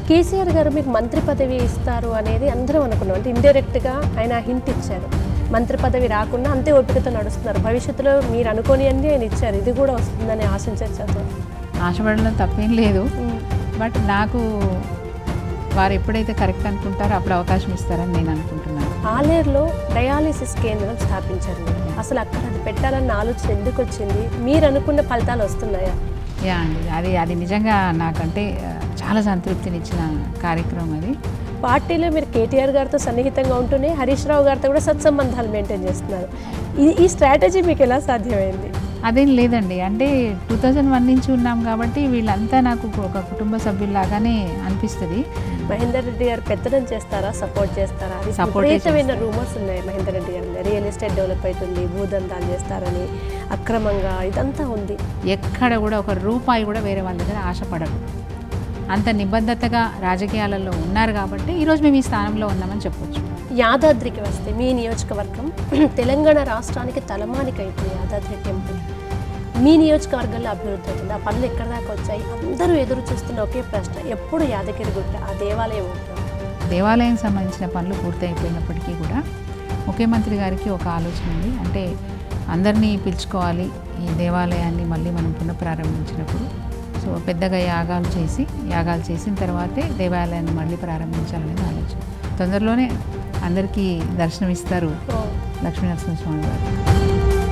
కేసీఆర్ గారు మీకు మంత్రి పదవి ఇస్తారు అనేది అందరం అనుకున్నాం అంటే ఇండైరెక్ట్గా ఆయన హింట్ ఇచ్చారు మంత్రి పదవి రాకుండా అంతే ఓపికతో నడుస్తున్నారు భవిష్యత్తులో మీరు అనుకోని అన్ని ఆయన ఇచ్చారు ఇది కూడా వస్తుందని ఆశించచ్చు అతను ఆశపడడం తప్పేం లేదు బట్ నాకు వారు ఎప్పుడైతే కరెక్ట్ అనుకుంటారో అప్పుడు అవకాశం ఇస్తారని నేను అనుకుంటున్నాను ఆలేరులో డయాలిసిస్ కేంద్రం స్థాపించారు మీరు. అసలు అక్కడ అది పెట్టాలన్న ఆలోచన ఎందుకు వచ్చింది మీరు అనుకున్న ఫలితాలు వస్తున్నాయా యా అండి అది అది నిజంగా నాకంటే ఆ, చాలా సంతృప్తినిచ్చిన కార్యక్రమం అది పార్టీలో మీరు కేటీఆర్ గారితో సన్నిహితంగా ఉంటూనే హరీష్ రావు గారితో కూడా సత్సంబంధాలు మెయింటైన్ చేస్తున్నారు ఈ ఈ స్ట్రాటజీ మీకు ఎలా సాధ్యమైంది అదేం లేదండి అంటే టూ థౌజండ్ వన్ నుంచి ఉన్నాం కాబట్టి వీళ్ళంతా నాకు ఒక కుటుంబ సభ్యుల్లాగానే అనిపిస్తుంది మహేందర్ రెడ్డి గారు పెత్తనం చేస్తారా సపోర్ట్ చేస్తారా అది Support ఏ విపరీతమైన రూమర్స్ ఉన్నాయి మహేందర్ రెడ్డి గారి మీద. రియల్ ఎస్టేట్ డెవలప్ అవుతుంది భూదందాలు చేస్తారని అక్రమంగా ఇదంతా ఉంది ఎక్కడ కూడా ఒక రూపాయి కూడా వేరే వాళ్ళ దగ్గర ఆశపడరు అంత నిబద్ధతగా రాజకీయాలలో ఉన్నారు కాబట్టి ఈరోజు మేము ఈ స్థానంలో ఉన్నామని చెప్పొచ్చు యాదాద్రికి వస్తే మీ నియోజకవర్గం తెలంగాణ రాష్ట్రానికి తలమానిక అయిపోయింది యాదాద్రి టెంపుల్ మీ నియోజకవర్గంలో అభివృద్ధి అవుతుంది ఆ పనులు ఎక్కడి దాకా వచ్చాయి అందరూ ఎదురు చూస్తున్న ఒకే ప్రశ్న ఎప్పుడు యాదగిరి గుట్ట ఆ దేవాలయం ఉంటుంది దేవాలయం సంబంధించిన పనులు పూర్తయిపోయినప్పటికీ కూడా ముఖ్యమంత్రి గారికి ఒక ఆలోచన ఉంది అంటే అందరినీ పిలుచుకోవాలి ఈ దేవాలయాన్ని మళ్ళీ మనం పునఃప్రారంభించినప్పుడు సో పెద్దగా యాగాలు చేసి యాగాలు చేసిన తర్వాతే దేవాలయాన్ని మళ్ళీ ప్రారంభించాలనేది ఆలోచన తొందరలోనే అందరికీ దర్శనం ఇస్తారు లక్ష్మీనరసింహస్వామి గారు